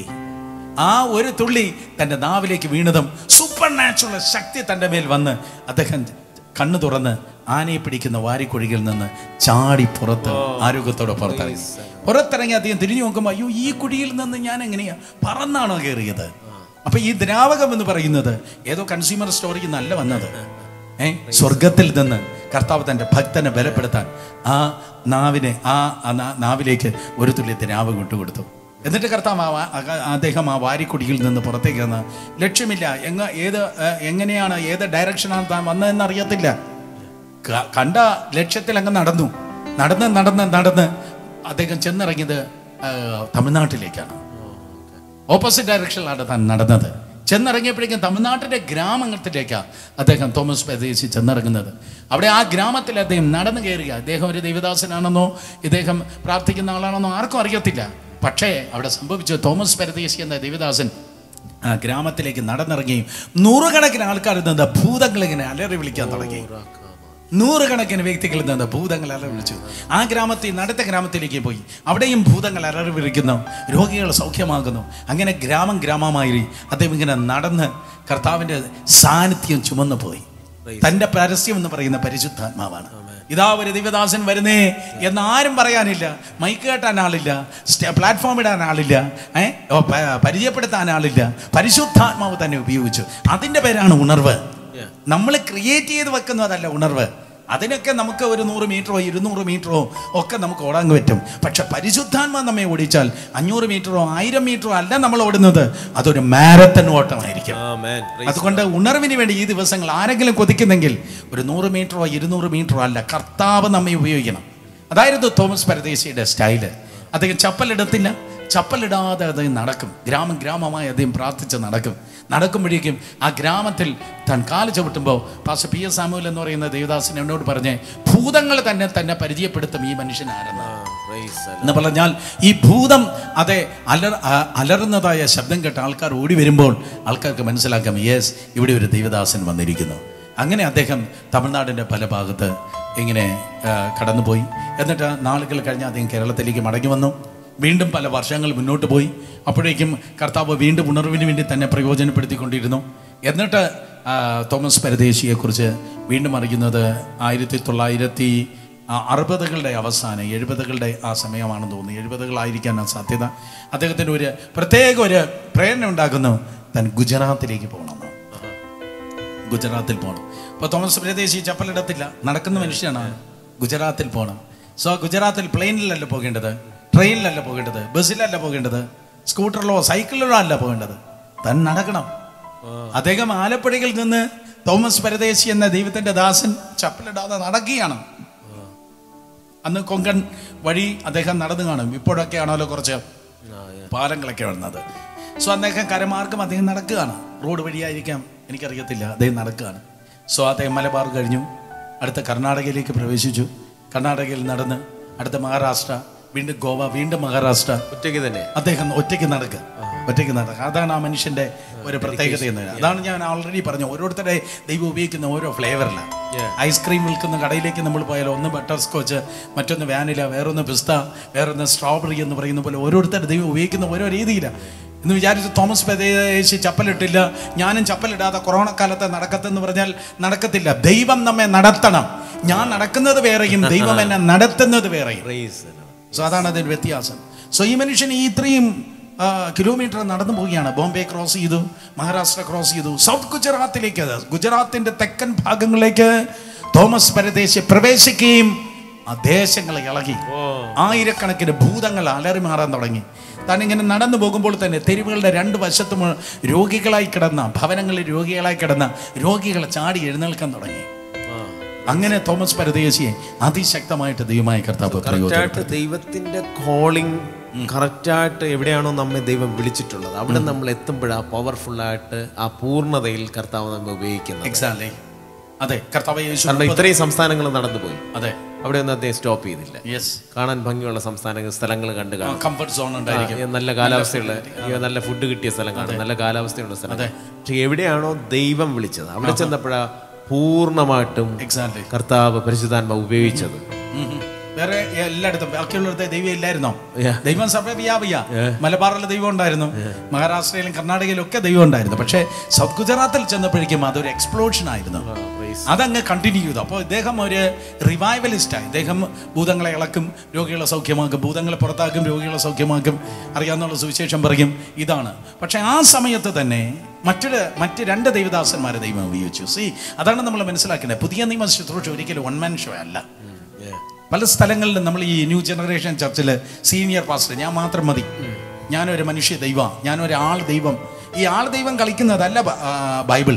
ആ ഒരു തുള്ളി തൻ്റെ നാവിലേക്ക് വീണതും സൂപ്പർ നാച്ചുറൽ ശക്തി തൻ്റെ മേൽ വന്ന് അദ്ദേഹം കണ്ണു തുറന്ന് ആനയെ പിടിക്കുന്ന വാരിക്കുഴിയിൽ നിന്ന് ചാടി പുറത്ത് ആരോഗ്യത്തോടെ പുറത്തിറങ്ങി പുറത്തിറങ്ങി അദ്ദേഹം തിരിഞ്ഞു നോക്കുമ്പോൾ അയ്യോ ഈ കുഴിയിൽ നിന്ന് ഞാൻ എങ്ങനെയാ പറന്നാണോ കയറിയത് അപ്പൊ ഈ ദ്രാവകം എന്ന് പറയുന്നത് ഏതോ കൺസ്യൂമർ സ്റ്റോറിൽ നല്ല വന്നത് ഏ സ്വർഗത്തിൽ നിന്ന് കർത്താവ് തൻ്റെ ഭക്തനെ ബലപ്പെടുത്താൻ ആ നാവിനെ ആ ആ നാ- നാവിലേക്ക് ഒരു തുള്ളി ദ്രാവകം ഇട്ടുകൊടുത്തു എന്നിട്ട് കർത്താവ് ആ വാ- ആ- അദ്ദേഹം ആ വാരിക്കുടിയിൽ നിന്ന് പുറത്തേക്ക് വന്ന് ലക്ഷ്യമില്ല എങ്ങ ഏത് ഏ, എങ്ങനെയാണ് ഏത് ഡയറക്ഷനാണ് താൻ വന്നതെന്ന് അറിയത്തില്ല ക- കണ്ട ലക്ഷ്യത്തിൽ അങ്ങ് നടന്നു നടന്ന് നടന്ന് നടന്ന് അദ്ദേഹം ചെന്നിറങ്ങിയത് ആ, തമിഴ്നാട്ടിലേക്കാണ് ഓപ്പോസിറ്റ് ഡയറക്ഷനിലാണ് താൻ നടന്നത് ചെന്നിറങ്ങിയപ്പോഴേക്കും തമിഴ്നാട്ടിലെ ഗ്രാമത്തിലേക്കാണ് അദ്ദേഹം തോമസ് പ്രദേശി ചെന്നിറങ്ങുന്നത് അവിടെ ആ ഗ്രാമത്തിൽ അദ്ദേഹം നടന്നു കയറുക അദ്ദേഹം ഒരു ദൈവദാസനാണെന്നോ ഇദ്ദേഹം പ്രാർത്ഥിക്കുന്ന ആളാണെന്നോ ആർക്കും അറിയത്തില്ല പക്ഷേ അവിടെ സംഭവിച്ചു തോമസ് പരദേശി എന്ന ദേവദാസൻ ആ ഗ്രാമത്തിലേക്ക് നടന്നിറങ്ങി നൂറുകണക്കിന് ആൾക്കാർ നിന്ന് ഭൂതങ്ങൾ ഇങ്ങനെ അലറി വിളിക്കാൻ തുടങ്ങി നൂറുകണക്കിന് വ്യക്തികളിൽ നിന്ന് ഭൂതങ്ങൾ അലറി വിളിച്ചു ആ ഗ്രാമത്തിൽ നിന്ന് അടുത്ത ഗ്രാമത്തിലേക്ക് പോയി അവിടെയും ഭൂതങ്ങൾ അലറി വിളിക്കുന്നു രോഗികൾ സൗഖ്യമാകുന്നു അങ്ങനെ ഗ്രാമം ഗ്രാമമായി അദ്ദേഹം ഇങ്ങനെ നടന്ന് കർത്താവിൻ്റെ സാന്നിധ്യം ചുമന്നു പോയി തന്റെ പരസ്യം എന്ന് പറയുന്ന പരിശുദ്ധാത്മാവാണ് ഇതാ ഒരു ദിവദാസൻ വരുന്നേ എന്ന് ആരും പറയാനില്ല മൈക്ക് കേട്ടാൻ ആളില്ല സ്റ്റേ- പ്ലാറ്റ്ഫോം ഇടാൻ ആളില്ല ഏ ഓ, പ- പരിചയപ്പെടുത്താൻ ആളില്ല പരിശുദ്ധാത്മാവ് തന്നെ ഉപയോഗിച്ചു അതിന്റെ പേരാണ് ഉണർവ് നമ്മൾ ക്രിയേറ്റ് ചെയ്ത് വെക്കുന്നതല്ല ഉണർവ് അതിനൊക്കെ നമുക്ക് ഒരു നൂറ് മീറ്ററോ ഇരുന്നൂറ് മീറ്ററോ ഒക്കെ നമുക്ക് ഓടാൻ പറ്റും പക്ഷെ പരിശുദ്ധാത്മ നമ്മെ ഓടിച്ചാൽ അഞ്ഞൂറ് മീറ്ററോ ആയിരം മീറ്ററോ അല്ല നമ്മൾ ഓടുന്നത് അതൊരു മാരത്തൺ ഓട്ടമായിരിക്കും ആമേൻ അതുകൊണ്ട് ഉണർവിന് വേണ്ടി ഈ ദിവസങ്ങൾ ആരെങ്കിലും കൊതിക്കുന്നെങ്കിൽ ഒരു നൂറ് മീറ്ററോ ഇരുന്നൂറ് മീറ്ററോ അല്ല കർത്താവ് നമ്മെ ഉപയോഗിക്കണം അതായിരുന്നു തോമസ് പരദേശിയുടെ സ്റ്റൈല് അദ്ദേഹം ചപ്പലിടത്തില്ല ചപ്പലിടാതെ അദ്ദേഹം നടക്കും ഗ്രാമം ഗ്രാമമായി അദ്ദേഹം പ്രാർത്ഥിച്ച് നടക്കും നടക്കുമ്പോഴേക്കും ആ ഗ്രാമത്തിൽ താൻ കാല് ചവിട്ടുമ്പോൾ പാസ് പി എസ് സാമുവൽ എന്ന് പറയുന്ന ദേവദാസൻ എന്നോട് പറഞ്ഞ് ഭൂതങ്ങൾ തന്നെ തന്നെ പരിചയപ്പെടുത്തും ഈ മനുഷ്യൻ ആരെന്ന് എന്ന് പറഞ്ഞാൽ ഈ ഭൂതം അതെ അലർ ആ- അലറുന്നതായ ശബ്ദം കേട്ട ആൾക്കാർ ഓടി വരുമ്പോൾ ആൾക്കാർക്ക് മനസ്സിലാക്കാം യെസ് ഇവിടെ ഒരു ദൈവദാസൻ വന്നിരിക്കുന്നു അങ്ങനെ അദ്ദേഹം തമിഴ്നാടിൻ്റെ പല ഭാഗത്ത് ഇങ്ങനെ ആ, കടന്നുപോയി എന്നിട്ട് നാളുകൾ കഴിഞ്ഞ് അദ്ദേഹം കേരളത്തിലേക്ക് മടങ്ങി വന്നു വീണ്ടും പല വർഷങ്ങൾ മുന്നോട്ട് പോയി അപ്പോഴേക്കും കർത്താവ് വീണ്ടും ഉണർവിന് വേണ്ടി തന്നെ പ്രയോജനപ്പെടുത്തിക്കൊണ്ടിരുന്നു എന്നിട്ട് ആ, തോമസ് പരദേശിയെക്കുറിച്ച് വീണ്ടും അറിയുന്നത് ആയിരത്തി തൊള്ളായിരത്തി ആ അറുപതുകളുടെ അവസാനം എഴുപതുകളുടെ ആ സമയമാണെന്ന് തോന്നുന്നു എഴുപതുകളായിരിക്കാൻ സാധ്യത അദ്ദേഹത്തിന് ഒരു പ്രത്യേക ഒരു പ്രേരണ ഉണ്ടാക്കുന്നു താൻ ഗുജറാത്തിലേക്ക് പോകണമെന്ന് ഗുജറാത്തിൽ പോകണം ഇപ്പോൾ തോമസ് പ്രദേശി ചപ്പലിടത്തില്ല നടക്കുന്ന മനുഷ്യനാണ് ഗുജറാത്തിൽ പോകണം സോ ഗുജറാത്തിൽ പ്ലെയിനിലല്ല പോകേണ്ടത് ട്രെയിനിലല്ല പോകേണ്ടത് ബസ്സിലല്ല പോകേണ്ടത് സ്കൂട്ടറിലോ സൈക്കിളിലോ അല്ല പോകേണ്ടത് താൻ നടക്കണം അദ്ദേഹം ആലപ്പുഴയിൽ നിന്ന് തോമസ് പരദേശി എന്ന ദൈവത്തിന്റെ ദാസൻ ചപ്പലിടാതെ നടക്കുകയാണ് അന്ന് കൊങ്കൺ വഴി അദ്ദേഹം നടന്നു കാണും ഇപ്പോഴൊക്കെ ആണല്ലോ കുറച്ച് പാലങ്ങളൊക്കെ വന്നത് സോ അദ്ദേഹം കരമാർഗം അദ്ദേഹം നടക്കുകയാണ് റോഡ് വഴിയായിരിക്കാം എനിക്കറിയത്തില്ല അദ്ദേഹം നടക്കുകയാണ് സോ അദ്ദേഹം മലബാർ കഴിഞ്ഞു അടുത്ത കർണാടകയിലേക്ക് പ്രവേശിച്ചു കർണാടകയിൽ നടന്ന് അടുത്ത മഹാരാഷ്ട്ര വീണ്ടും ഗോവ വീണ്ടും മഹാരാഷ്ട്ര ഒറ്റയ്ക്ക് തന്നെ അദ്ദേഹം ഒറ്റയ്ക്ക് നടക്കുക ഒറ്റയ്ക്ക് നടക്കുക അതാണ് ആ മനുഷ്യന്റെ ഒരു പ്രത്യേകത എന്ന് പറയുന്നത്. അതാണ് ഞാൻ ഓൾറെഡി പറഞ്ഞു ഓരോരുത്തരുടെ ദൈവം ഉപയോഗിക്കുന്ന ഓരോ ഫ്ലേവറിലാണ് ഐസ്ക്രീം വിൽക്കുന്ന കടയിലേക്ക് നമ്മൾ പോയാൽ ഒന്ന് ബട്ടർ സ്കോച്ച് മറ്റൊന്ന് വാനില വേറൊന്ന് പിസ്ത വേറൊന്ന് സ്ട്രോബെറി എന്ന് പറയുന്ന പോലെ ഓരോരുത്തരുടെ ദൈവം ഉപയോഗിക്കുന്ന ഓരോ രീതിയിലാണ് എന്ന് വിചാരിച്ച് തോമസ് പ്രദേശി ചപ്പലിട്ടില്ല ഞാനും ചപ്പലിടാതെ കൊറോണ കാലത്ത് നടക്കത്തെന്ന് പറഞ്ഞാൽ നടക്കത്തില്ല ദൈവം നമ്മെ നടത്തണം ഞാൻ നടക്കുന്നത് വേറെയും ദൈവം എന്നെ നടത്തുന്നത് വേറെയും Praise the Lord. സോ അതാണ് അതിൻ്റെ വ്യത്യാസം സോ ഈ മനുഷ്യൻ ഈ ഇത്രയും ആ, കിലോമീറ്റർ നടന്നു പോവുകയാണ് ബോംബെ ക്രോസ് ചെയ്തു മഹാരാഷ്ട്ര ക്രോസ് ചെയ്തു സൗത്ത് ഗുജറാത്തിലേക്ക് ഗുജറാത്തിന്റെ തെക്കൻ ഭാഗങ്ങളിലേക്ക് തോമസ് പരദേശി പ്രവേശിക്കുകയും ആ ദേശങ്ങൾ ഇളകി ആയിരക്കണക്കിന് ഭൂതങ്ങൾ അലറി മാറാൻ തുടങ്ങി താൻ ഇങ്ങനെ നടന്നു പോകുമ്പോൾ തന്നെ തെരുവുകളുടെ രണ്ട് വശത്തും രോഗികളായി കിടന്ന ഭവനങ്ങളിൽ രോഗികളായി കിടന്ന രോഗികൾ ചാടി എഴുന്നേൽക്കാൻ തുടങ്ങി അങ്ങനെ തോമസ് പരദേശിയെ അതിശക്തമായിട്ട് ദൈവമായ കറക്റ്റ് കറക്റ്റായിട്ട് ദൈവത്തിന്റെ കോളിംഗ് കറക്റ്റായിട്ട് എവിടെയാണോ നമ്മെ ദൈവം വിളിച്ചിട്ടുള്ളത് അവിടെ നമ്മൾ എത്തുമ്പോഴാ പവർഫുള്ളായിട്ട് ആ പൂർണ്ണതയിൽ കർത്താവ് നമ്മെ ഉപയോഗിക്കുന്നത് എക്സാക്ട്ലി അതെ കർത്താവ് യേശു കാരണം ഇത്രയും സംസ്ഥാനങ്ങൾ നടന്നുപോയി അതെ അവിടെ ഒന്നും അദ്ദേഹം സ്റ്റോപ്പ് ചെയ്തില്ല യെസ് കാണാൻ ഭംഗിയുള്ള സംസ്ഥാനങ്ങൾ സ്ഥലങ്ങൾ കണ്ട് കാണും കംഫർട്ട് സോൺ ഉണ്ടായിരിക്കും ആ, നല്ല കാലാവസ്ഥയുള്ള ഈ നല്ല ഫുഡ് കിട്ടിയ സ്ഥലം കാണും നല്ല കാലാവസ്ഥയുള്ള സ്ഥലം പക്ഷെ എവിടെയാണോ ദൈവം വിളിച്ചത് അവിടെ ചെന്നപ്പോഴാ പൂർണ്ണമായിട്ടും എക്സാക്ട്ലി കർത്താവ് പരിശുദ്ധാത്മ ഉപയോഗിച്ചത് വേറെ എല്ലായിടത്തും ബാക്കിയുള്ളിടത്തെ ദൈവം ഇല്ലായിരുന്നോ Yeah. ദൈവം സർവ്വവ്യാപിയ മലബാറിൽ ദൈവം ഉണ്ടായിരുന്നു മഹാരാഷ്ട്രയിലും കർണാടകയിലും ഒക്കെ ദൈവം ഉണ്ടായിരുന്നു പക്ഷേ സൗത്ത് ഗുജറാത്തിൽ ചെന്നപ്പോഴേക്കും അതൊരു എക്സ്പ്ലോഷൻ ആയിരുന്നു അതങ്ങ് കണ്ടിന്യൂ ചെയ്തു അപ്പോൾ ഇദ്ദേഹം ഒരു റിവൈവലിസ്റ്റായി ഇദ്ദേഹം ഭൂതങ്ങളെ ഇളക്കും രോഗികളെ സൗഖ്യമാക്കും ഭൂതങ്ങളെ പുറത്താക്കും രോഗികളെ സൗഖ്യമാക്കും അറിയാവുന്ന സുവിശേഷം പറയും ഇതാണ് പക്ഷേ ആ സമയത്ത് തന്നെ മറ്റൊരു മറ്റ് രണ്ട് ദൈവദാസന്മാരെ ദൈവം ഉപയോഗിച്ചു സി അതാണ് നമ്മൾ മനസ്സിലാക്കേണ്ടത് പുതിയ നിയമ ശുശ്രൂഷ ഒരിക്കലും വൺ മാൻ ഷോ അല്ല പല സ്ഥലങ്ങളിലും നമ്മൾ ഈ ന്യൂ ജനറേഷൻ ചർച്ചിൽ സീനിയർ പാസ്റ്റർ ഞാൻ മാത്രം മതി ഞാനൊരു മനുഷ്യ ദൈവ ഞാനൊരു ആൾ ദൈവം ഈ ആൾ ദൈവം കളിക്കുന്നതല്ല ബ- ആ, ബൈബിൾ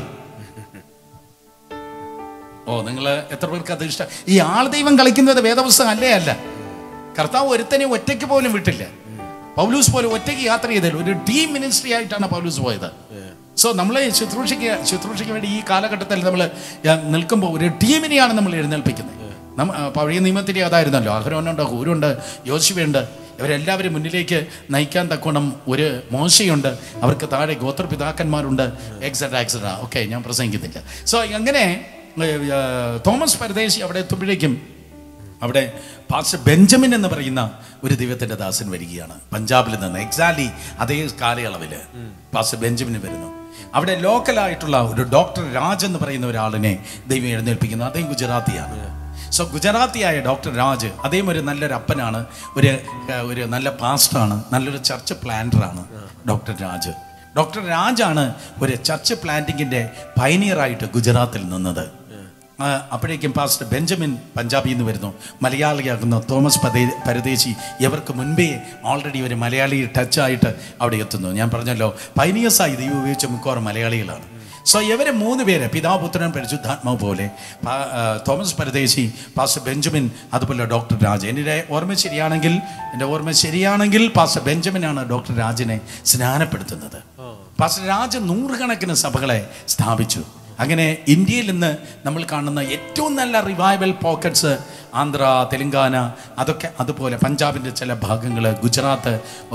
ഓ നിങ്ങൾ എത്ര പേർക്ക് അത് ഇഷ്ടം ഈ ആൾ ദൈവം കളിക്കുന്നത് വേദപുസ്തകം അല്ലേ അല്ല കർത്താവ് ഒരുത്തനെ ഒറ്റയ്ക്ക് പോലും വിട്ടില്ല പൗലൂസ് പോലും ഒറ്റയ്ക്ക് യാത്ര ചെയ്തില്ല ഒരു ടീം മിനിസ്ട്രി ആയിട്ടാണ് പൗലൂസ് പോയത് സോ നമ്മൾ ശുശ്രൂഷയ്ക്ക് ശുശ്രൂഷയ്ക്ക് വേണ്ടി ഈ കാലഘട്ടത്തിൽ നമ്മൾ നിൽക്കുമ്പോൾ ഒരു ടീമിനെയാണ് നമ്മൾ എഴുന്നേൽപ്പിക്കുന്നത് നമ്മ ആ, പഴയ നിയമത്തിൻ്റെ അതായിരുന്നല്ലോ അഹരോനുണ്ട് ഹൂരുണ്ട് യോശുവയുണ്ട് ഇവരെല്ലാവരും മുന്നിലേക്ക് നയിക്കാൻ തക്കോണം ഒരു മോശയുണ്ട് അവർക്ക് താഴെ ഗോത്രപിതാക്കന്മാരുണ്ട് എക്സെട്ര എക്സെട്ര ഓക്കെ ഞാൻ പ്രസംഗിക്കുന്നില്ല സോ അങ്ങനെ ഏ, ഏ, തോമസ് പരദേശി അവിടെ എത്തുമ്പോഴേക്കും അവിടെ പാസ്റ്റർ ബെഞ്ചമിൻ എന്ന് പറയുന്ന ഒരു ദൈവത്തിന്റെ ദാസൻ വരികയാണ് പഞ്ചാബിൽ നിന്ന് എക്സാക്ട്ലി അതേ കാലയളവിൽ പാസ്റ്റർ ബെഞ്ചമിന് വരുന്നു അവിടെ ലോക്കലായിട്ടുള്ള ഒരു ഡോക്ടർ രാജ് എന്ന് പറയുന്ന ഒരാളിനെ ദൈവം എഴുന്നേൽപ്പിക്കുന്നു അദ്ദേഹം ഗുജറാത്തിയാണ് സോ ഗുജറാത്തിയായ ഡോക്ടർ രാജ് അദ്ദേഹം ഒരു നല്ലൊരു അപ്പനാണ് ഒരു ഏഹ്, ഒരു നല്ല പാസ്റ്ററാണ് നല്ലൊരു ചർച്ച് പ്ലാന്ററാണ് ഡോക്ടർ രാജ് ഡോക്ടർ രാജാണ് ഒരു ചർച്ച് പ്ലാന്റിങ്ങിൻ്റെ പൈനിയറായിട്ട് ഗുജറാത്തിൽ നിന്നത് ആ, അപ്പോഴേക്കും പാസ്റ്റർ ബെഞ്ചമിൻ പഞ്ചാബിൽ നിന്ന് വരുന്നു മലയാളിയാകുന്ന തോമസ് പതേ പരദേശി ഇവർക്ക് മുൻപേ ഓൾറെഡി ഒരു മലയാളി ടച്ചായിട്ട് അവിടെ എത്തുന്നു ഞാൻ പറഞ്ഞല്ലോ പൈനിയസായി ദൈവം ഉപയോഗിച്ച മിക്കവാറും മലയാളികളാണ് സോ ഇവരെ മൂന്ന് പേര് പിതാപുത്രൻ പരിശുദ്ധാത്മാവ് പോലെ പാ- ആ, തോമസ് പരദേശി പാസ്റ്റർ ബെഞ്ചമിൻ അതുപോലെ ഡോക്ടർ രാജ് എൻ്റെ ഓർമ്മ ശരിയാണെങ്കിൽ എൻ്റെ ഓർമ്മ ശരിയാണെങ്കിൽ പാസ്റ്റർ ബെഞ്ചമിനാണ് ഡോക്ടർ രാജിനെ സ്നാനപ്പെടുത്തുന്നത് പാസ്റ്റർ രാജ് നൂറുകണക്കിന് സഭകളെ സ്ഥാപിച്ചു അങ്ങനെ ഇന്ത്യയിൽ ഇന്ന് നമ്മൾ കാണുന്ന ഏറ്റവും നല്ല റിവൈവൽ പോക്കറ്റ്സ് ആന്ധ്ര തെലങ്കാന അതൊക്കെ അതുപോലെ പഞ്ചാബിൻ്റെ ചില ഭാഗങ്ങൾ ഗുജറാത്ത്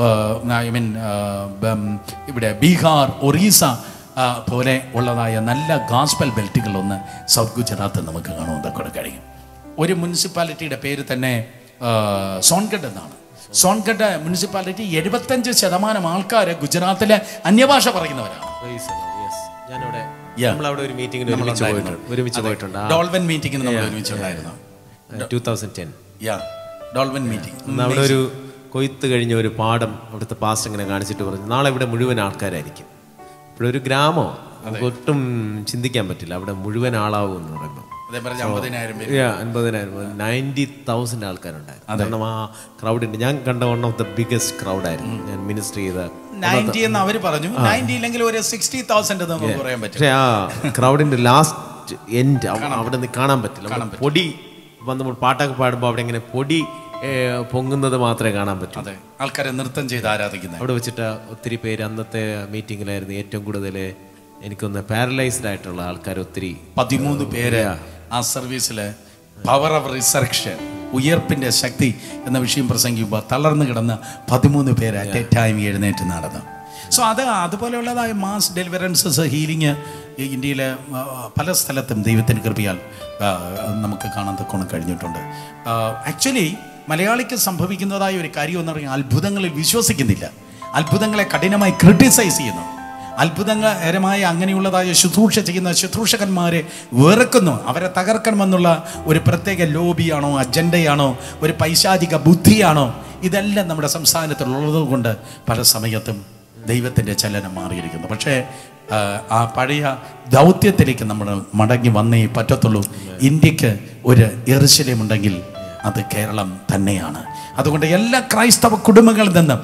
ഐ മീൻ ഇവിടെ ബീഹാർ ഒറീസ ആ, പോലെ ഉള്ളതായ നല്ല ഗാസ്പൽ ബെൽറ്റുകളൊന്ന് സൗത്ത് ഗുജറാത്ത് നമുക്ക് കാണുവാൻ കൂടെ കഴിയും ഒരു മുനിസിപ്പാലിറ്റിയുടെ പേര് തന്നെ ആ, സോൺഗഡ് എന്നാണ് സോൺഗഡ് മുനിസിപ്പാലിറ്റി എഴുപത്തഞ്ച് ശതമാനം ആൾക്കാർ ഗുജറാത്തിലെ അന്യഭാഷ പറയുന്നവരാണ് ഞാനവിടെ Yeah. നമ്മളവിടെ ഒരു മീറ്റിംഗിന് ഒരുമിച്ച് പോയിട്ടുണ്ട് ഒരുമിച്ച് പോയിട്ടുണ്ട് ഡോൾവൻ മീറ്റിംഗിന് നമ്മൾ ഒരുമിച്ചുണ്ടായിരുന്നു ടൂ തൗസൻഡ് ടെൻ യാ ഡോൾവൻ മീറ്റിംഗ് അന്ന് അവിടെ ഒരു കൊയ്ത്ത് കഴിഞ്ഞ ഒരു പാടം അവിടുത്തെ പാസ്റ്റ് ഇങ്ങനെ കാണിച്ചിട്ട് പറഞ്ഞു നാളെ ഇവിടെ മുഴുവൻ ആൾക്കാരായിരിക്കും ഇവിടെ ഒരു ഗ്രാമം നമുക്ക് ഒട്ടും ചിന്തിക്കാൻ പറ്റില്ല അവിടെ മുഴുവൻ ആളാവും എന്ന് പറയുമ്പോൾ അതേ പറഞ്ഞ അമ്പതിനായിരം പേര് അൻപതിനായിരം നയൻറ്റി തൗസൻഡ് ആൾക്കാരുണ്ടായിരുന്നു കാരണം ആ ക്രൗഡിന്റെ ഞാൻ കണ്ട വൺ ഓഫ് ദ ബിഗസ്റ്റ് ക്രൗഡായിരുന്നു ഞാൻ മിനിസ്റ്റർ ചെയ്ത നയൻറ്റി എന്ന് അവർ പറഞ്ഞു നയൻറ്റി ഇല്ലെങ്കിൽ ഒരു സിക്സ്റ്റി തൗസൻഡ് എന്ന് നമുക്ക് പറയാൻ പറ്റും പക്ഷേ ആ ക്രൗഡിന്റെ ലാസ്റ്റ് എൻഡ് അവിടെ നിന്ന് കാണാൻ പറ്റില്ല അവിടെ പൊടി വന്ന് നമ്മൾ പാട്ടൊക്കെ പാടുമ്പോൾ അവിടെ ഇങ്ങനെ പൊടി ഏ, പൊങ്ങുന്നത് മാത്രമേ കാണാൻ പറ്റൂ അതെ ആൾക്കാരെ നൃത്തം ചെയ്ത് ആരാധിക്കുന്നത് അവിടെ വെച്ചിട്ട് ഒത്തിരി പേര് അന്നത്തെ മീറ്റിങ്ങിലായിരുന്നു ഏറ്റവും കൂടുതൽ എനിക്കൊന്ന് പാരലൈസ്ഡ് ആയിട്ടുള്ള ആൾക്കാർ ഒത്തിരി പതിമൂന്ന് പേര് ആ സർവീസിൽ പവർ ഓഫ് റിസർക്ഷൻ ഉയർപ്പിന്റെ ശക്തി എന്ന വിഷയം പ്രസംഗിക്കുമ്പോൾ തളർന്നു കിടന്ന പതിമൂന്ന് പേര് അറ്റ് എ ടൈം എഴുന്നേറ്റ് നടന്നു സോ അത് അതുപോലെയുള്ളതായ മാസ് ഡെലിവറൻസസ് ഹീലിംഗ് ഇന്ത്യയിലെ ആ, പല സ്ഥലത്തും ദൈവത്തിൻ്റെ കൃപയാൽ ആ, നമുക്ക് കാണാൻ തക്കോണം കഴിഞ്ഞിട്ടുണ്ട് ആക്ച്വലി മലയാളിക്ക് സംഭവിക്കുന്നതായ ഒരു കാര്യം എന്ന് പറഞ്ഞാൽ അത്ഭുതങ്ങളിൽ വിശ്വസിക്കുന്നില്ല അത്ഭുതങ്ങളെ കഠിനമായി ക്രിട്ടിസൈസ് ചെയ്യുന്നു അത്ഭുതകരമായ അങ്ങനെയുള്ളതായ ശുശ്രൂഷ ചെയ്യുന്ന ശുശ്രൂഷകന്മാരെ വെറുക്കുന്നു അവരെ തകർക്കണമെന്നുള്ള ഒരു പ്രത്യേക ലോബിയാണോ അജണ്ടയാണോ ഒരു പൈശാചിക ബുദ്ധിയാണോ ഇതെല്ലാം നമ്മുടെ സംസ്ഥാനത്തിലുള്ളത് കൊണ്ട് പല സമയത്തും ദൈവത്തിൻ്റെ ചലനം മാറിയിരിക്കുന്നു പക്ഷേ ആ, ആ പഴയ ദൗത്യത്തിലേക്ക് നമ്മൾ മടങ്ങി വന്നേ പറ്റത്തുള്ളൂ ഇന്ത്യക്ക് ഒരു എറിശല്യമുണ്ടെങ്കിൽ അത് കേരളം തന്നെയാണ് അതുകൊണ്ട് എല്ലാ ക്രൈസ്തവ കുടുംബങ്ങളിൽ നിന്നും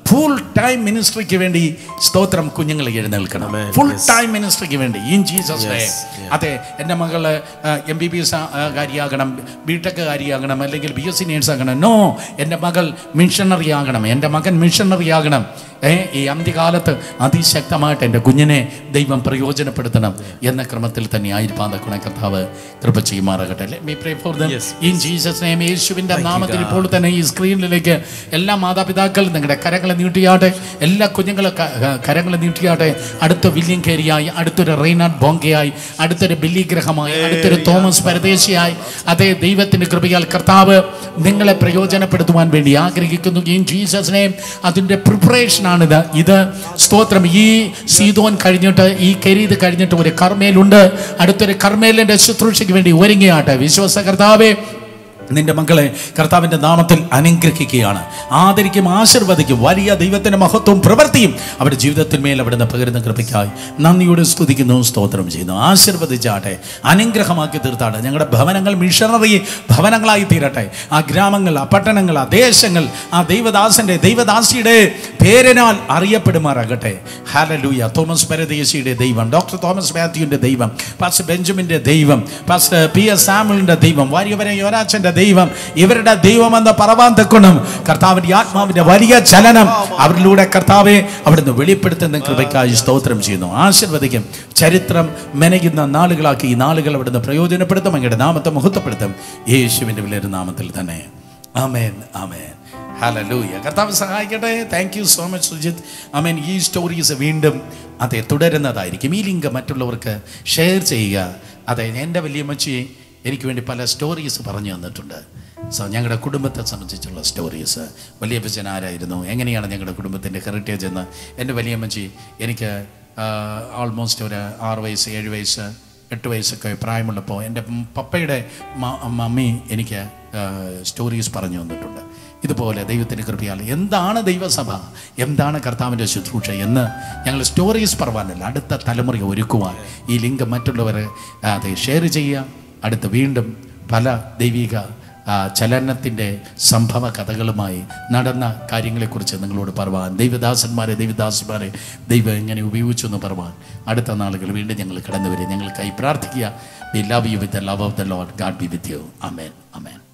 ഫുൾ ടൈം മിനിസ്ട്രിക്ക് വേണ്ടി സ്തോത്രം കുഞ്ഞുങ്ങൾ എഴുന്നേൽക്കണം Amen. Full Yes. ടൈം മിനിസ്ട്രിക്ക് വേണ്ടി in Jesus Yes. Name Yeah. അതെ എൻ്റെ മകള് എം ബി ബി എസ് കാര്യമാകണം ബി ടെക് കാര്യമാകണം അല്ലെങ്കിൽ ബി എസ് സി നേഴ്സ് ആകണം നോ എൻ്റെ മകൾ മിഷണറി ആകണം എൻ്റെ മകൻ മിഷണറി ആകണം ഏ ഈ അന്ത്യകാലത്ത് അതിശക്തമായിട്ട് എൻ്റെ കുഞ്ഞിനെ ദൈവം പ്രയോജനപ്പെടുത്തണം എന്ന ക്രമത്തിൽ തന്നെ ആയിരിക്കാൻ കുണ കർത്താവ് കൃപ ചെയ്യുമാറാകട്ടെ Let me pray for them. Yes. In Jesus' name, യേശുവിൻ്റെ Thank you, നാമത്തിൽ God. ഇപ്പോൾ തന്നെ ഈ സ്ക്രീനിലേക്ക് എല്ലാ മാതാപിതാക്കൾ നിങ്ങളുടെ കരങ്ങളെ നീട്ടിയാട്ടെ എല്ലാ കുഞ്ഞുങ്ങളെ ക- ക- കരങ്ങളെ നീട്ടിയാട്ടെ അടുത്ത വില്യം കേരിയായി അടുത്തൊരു റെയ്നാഡ് ബോങ്കയായി അടുത്തൊരു ബില്ലി ഗ്രഹമായി അടുത്തൊരു തോമസ് പരദേശിയായി അതേ ദൈവത്തിന്റെ കൃപയാൽ കർത്താവ് നിങ്ങളെ പ്രയോജനപ്പെടുത്തുവാൻ വേണ്ടി ആഗ്രഹിക്കുന്നു ഇൻ ജീസസ് നെയിം അതിൻ്റെ പ്രിപ്പറേഷനാണിത് ഇത് സ്തോത്രം ഈ സീതോൻ കഴിഞ്ഞിട്ട് ഈ കരീത് കഴിഞ്ഞിട്ട് ഒരു കർമ്മേലുണ്ട് അടുത്തൊരു കർമ്മേലിൻ്റെ ശുശ്രൂഷയ്ക്ക് വേണ്ടി ഒരുങ്ങിയാട്ടെ വിശ്വാസ കർത്താവേ നിന്റെ മക്കളെ കർത്താവിൻ്റെ നാമത്തിൽ അനുഗ്രഹിക്കുകയാണ് ആദരിക്കും ആശീർവദിക്കും വലിയ ദൈവത്തിൻ്റെ മഹത്വവും പ്രവൃത്തിയും അവരുടെ ജീവിതത്തിന്മേൽ അവിടുന്ന് പകരുന്ന കൃപയ്ക്കായി നന്ദിയോടെ സ്തുതിക്കുന്നു സ്തോത്രം ചെയ്യുന്നു ആശീർവദിച്ചാട്ടെ അനുഗ്രഹമാക്കി തീർത്താട്ടെ ഞങ്ങളുടെ ഭവനങ്ങൾ മിഷണറി ഭവനങ്ങളായി തീരട്ടെ ആ ഗ്രാമങ്ങൾ ആ പട്ടണങ്ങൾ ആ ദേശങ്ങൾ ആ ദൈവദാസന്റെ ദൈവദാസിയുടെ പേരിനാൽ അറിയപ്പെടുമാറാകട്ടെ ഹാലലൂയ തോമസ് പരദേശിയുടെ ദൈവം ഡോക്ടർ തോമസ് മാത്യുവിൻ്റെ ദൈവം പാസ്റ്റർ ബെഞ്ചമിൻ്റെ ദൈവം പാസ്റ്റർ പി എസ് സാമുലിൻ്റെ ദൈവം വാര്യവരെ യുവരാജൻ്റെ ദൈവം ഇവരുടെ ദൈവം എന്ന പറവാൻ തെക്കണം കർത്താവിൻ്റെ ആത്മാവിൻ്റെ വലിയ ചലനം അവരിലൂടെ കർത്താവെ അവിടുന്ന് വെളിപ്പെടുത്തുന്ന കൃപയ്ക്കായി സ്തോത്രം ചെയ്യുന്നു ആശീർവദിക്കും ചരിത്രം മെനയുന്ന നാളുകളാക്കി ഈ നാളുകൾ അവിടുന്ന് പ്രയോജനപ്പെടുത്തും അങ്ങയുടെ നാമത്തെ മുഹത്വപ്പെടുത്തും യേശുവിൻ്റെ വലിയൊരു നാമത്തിൽ തന്നെ ആമേൻ ആമേൻ ഹലലൂയ കർത്താവ് സഹായിക്കട്ടെ thank you so much Sujith ആമേൻ ഈ സ്റ്റോറീസ് വീണ്ടും അതെ തുടരുന്നതായിരിക്കും ഈ ലിങ്ക് മറ്റുള്ളവർക്ക് ഷെയർ ചെയ്യുക അതെ എൻ്റെ വലിയമ്മച്ചി എനിക്ക് വേണ്ടി പല സ്റ്റോറീസ് പറഞ്ഞു തന്നിട്ടുണ്ട് സോ ഞങ്ങളുടെ കുടുംബത്തെ സംബന്ധിച്ചുള്ള സ്റ്റോറീസ് വലിയപ്പച്ചൻ ആരായിരുന്നു എങ്ങനെയാണ് ഞങ്ങളുടെ കുടുംബത്തിൻ്റെ ഹെറിറ്റേജ് എന്ന് എൻ്റെ വലിയമ്മച്ചി എനിക്ക് ഓൾമോസ്റ്റ് ഒരു ആറ് വയസ്സ് ഏഴ് വയസ്സ് എട്ട് വയസ്സൊക്കെ പ്രായമുള്ളപ്പോൾ എൻ്റെ പപ്പയുടെ മ- മമ്മി എനിക്ക് സ്റ്റോറീസ് പറഞ്ഞു തന്നിട്ടുണ്ട് ഇതുപോലെ ദൈവത്തിൻ്റെ കൃപയാൽ എന്താണ് ദൈവസഭ എന്താണ് കർത്താവിൻ്റെ ശുശ്രൂഷ എന്ന് ഞങ്ങൾ സ്റ്റോറീസ് പറവാനല്ല അടുത്ത തലമുറയെ ഒരുക്കുവാൻ ഈ ലിങ്ക് മറ്റുള്ളവരെ അത് ഷെയർ ചെയ്യുക അടുത്ത് വീണ്ടും പല ദൈവിക ആ, ചലനത്തിൻ്റെ സംഭവ കഥകളുമായി നടന്ന കാര്യങ്ങളെക്കുറിച്ച് നിങ്ങളോട് പറവാൻ ദൈവദാസന്മാരെ ദൈവദാസന്മാരെ ദൈവം എങ്ങനെ ഉപയോഗിച്ചു എന്ന് പറവാൻ അടുത്ത നാളുകൾ വീണ്ടും ഞങ്ങൾ കടന്നു വരും ഞങ്ങൾക്കായി പ്രാർത്ഥിക്കുക we love you with the love of the lord god be with you അമേൻ അമേൻ